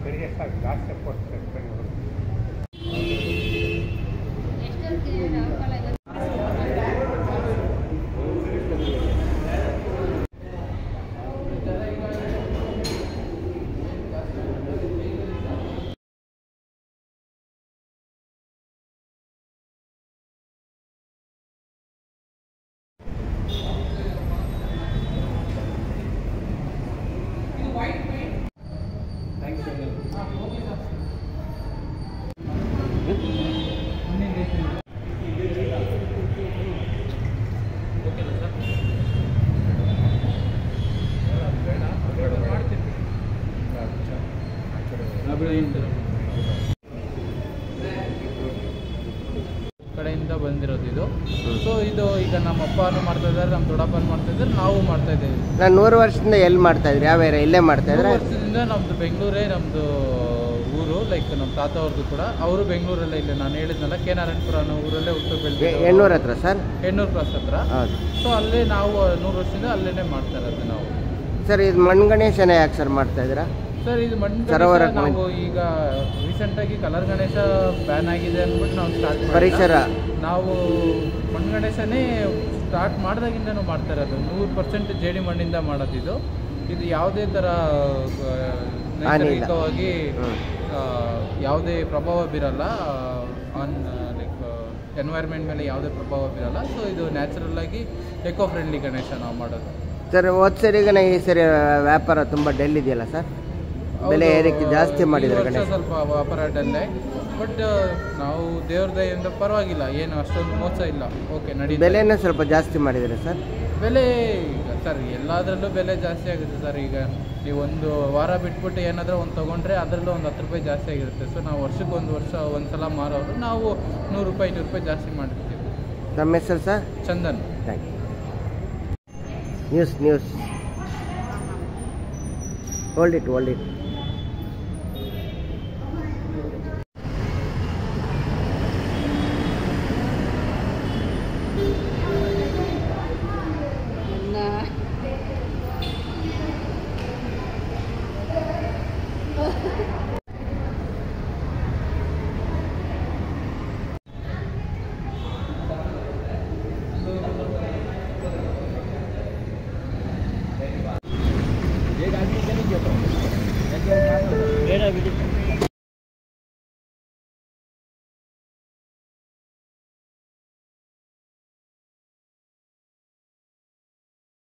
ಬೆಳಿಗ್ಗೆ ಸಾಕು ಜಾಸ್ತಿ ಕೊಡ್ತಾರೆ ಕಡೆಯಿಂದ ಬಂದಿರೋದು ಇದು ಸೊ ಇದು ಈಗ ನಮ್ಮ ಅಪ್ಪನೂ ಮಾಡ್ತಾ ಇದ್ದಾರೆ ನಮ್ಮ ದೊಡ್ಡಪ್ಪನೂ ಮಾಡ್ತಾ ಇದ್ದಾರೆ ನಾವು ಮಾಡ್ತಾ ಇದ್ದೇವೆ ನಾನು ನೂರು ವರ್ಷದಿಂದ ಎಲ್ಲಿ ಮಾಡ್ತಾ ಇದ್ರಿ ಯಾವ ಏರಿಯಾ ಇಲ್ಲೇ ಮಾಡ್ತಾ ಮೂರು ಇದ್ರೆ ವರ್ಷದಿಂದ ನಮ್ದು ಬೆಂಗಳೂರೇ ನಮ್ದು ಊರು ಲೈಕ್ ನಮ್ಮ ತಾತ ಅವ್ರದ್ದು ಕೂಡ ಅವರು ಬೆಂಗಳೂರಲ್ಲೇ ಇಲ್ಲ ನಾನು ಹೇಳಿದ್ನಲ್ಲ ಕೆ ನಾರಾಯಣಪುರ ಅನ್ನೋ ಊರಲ್ಲೇ ಹುಟ್ಟು ಬೆಳೆದ ಎಣ್ಣೂರ ಹತ್ರ ಸರ್ ಹೆಣ್ಣೂರು ಕ್ರಾಸ್ ಹತ್ರ ಹೌದು ಸೊ ಅಲ್ಲೇ ನಾವು ನೂರು ವರ್ಷದಿಂದ ಅಲ್ಲೇನೆ ಮಾಡ್ತಾ ಇರೋದು ನಾವು ಸರ್ ಇದು ಮಣ್ಣು ಗಣೇಶನೇ ಯಾಕೆ ಸರ್ ಮಾಡ್ತಾ ಇದ್ದೀರಾ ಸರ್ ಇದು ಮಣ್ಣು ಸರೋವರ ಗಣೇಶ ನಾವು ಈಗ ರೀಸೆಂಟ್ ಆಗಿ ಕಲರ್ ಗಣೇಶ ಬ್ಯಾನ್ ಆಗಿದೆ ಅಂದ್ಬಿಟ್ಟು ನಾವು ಸ್ಟಾರ್ಟ್ ಪರಿಸರ ನಾವು ಮಣ್ಣು ಗಣೇಶನೇ ಸ್ಟಾರ್ಟ್ ಮಾಡಿದಾಗಿಂದನೂ ಮಾಡ್ತಾ ಇರೋದು ನೂರು ಪರ್ಸೆಂಟ್ ಜೇಡಿ ಮಣ್ಣಿಂದ ಮಾಡೋದು ಇದು ಇದು ಯಾವುದೇ ಥರ ಆ, ನೈಸರ್ಗಿಕವಾಗಿ ಹ್ಮ್. ಆ, ಯಾವುದೇ ಪ್ರಭಾವ ಬೀರಲ್ಲ ಆನ್ ಲೈಕ್ ಎನ್ವೈರ್ಮೆಂಟ್ ಮೇಲೆ ಯಾವುದೇ ಪ್ರಭಾವ ಬೀರಲ್ಲ ಸೊ ಇದು ನ್ಯಾಚುರಲ್ ಆಗಿ ಎಕೋ ಫ್ರೆಂಡ್ಲಿ ಗಣೇಶ ನಾವು ಮಾಡೋದು ಸರ್ ಹೋದ ಸರಿಗನೇ ಈ ಸರಿ ವ್ಯಾಪಾರ ತುಂಬ ಡೆಲ್ ಇದೆಯಲ್ಲ ಸರ್ ಬೆಲೆ ಹೌದು, ಏರಿಕೆ ಜಾಸ್ತಿ ಈ ಮಾಡಿದ್ದಾರೆ ವರ್ಷ ಗಣೇಶ ಸ್ವಲ್ಪ ವ್ಯಾಪಾರ ಡಲ್ಲೇ ಬಟ್ ನಾವು ದೇವ್ರ ದಯೆಯಿಂದ ಪರವಾಗಿಲ್ಲ ಏನು ಅಷ್ಟೊಂದು ಮೋಸ ಇಲ್ಲ ಓಕೆ ನಡೀತದೆ ಬೆಲೆನೂ ಸ್ವಲ್ಪ ಜಾಸ್ತಿ ಮಾಡಿದ್ದಾರೆ ಸರ್ ಬೆಲೆ ಈಗ ಸರ್ ಎಲ್ಲದರಲ್ಲೂ ಬೆಲೆ ಜಾಸ್ತಿ ಆಗುತ್ತೆ ಸರ್ ಈಗ ನೀವು ಒಂದು ವಾರ ಬಿಟ್ಬಿಟ್ಟು ಏನಾದರೂ ಒಂದು ತೊಗೊಂಡ್ರೆ ಅದರಲ್ಲೂ ಒಂದು ಹತ್ತು ರೂಪಾಯಿ ಜಾಸ್ತಿ ಆಗಿರುತ್ತೆ ಸೊ ನಾವು ವರ್ಷಕ್ಕೆ ಒಂದು ವರ್ಷ ಒಂದು ಸಲ ಮಾರೋರು ನಾವು ನೂರು ರೂಪಾಯಿ ಇನ್ನೂರು ರೂಪಾಯಿ ಜಾಸ್ತಿ ಮಾಡಿರ್ತೀವಿ ತಮ್ಮ ಹೆಸರು sir Chandan thank you news news hold it hold it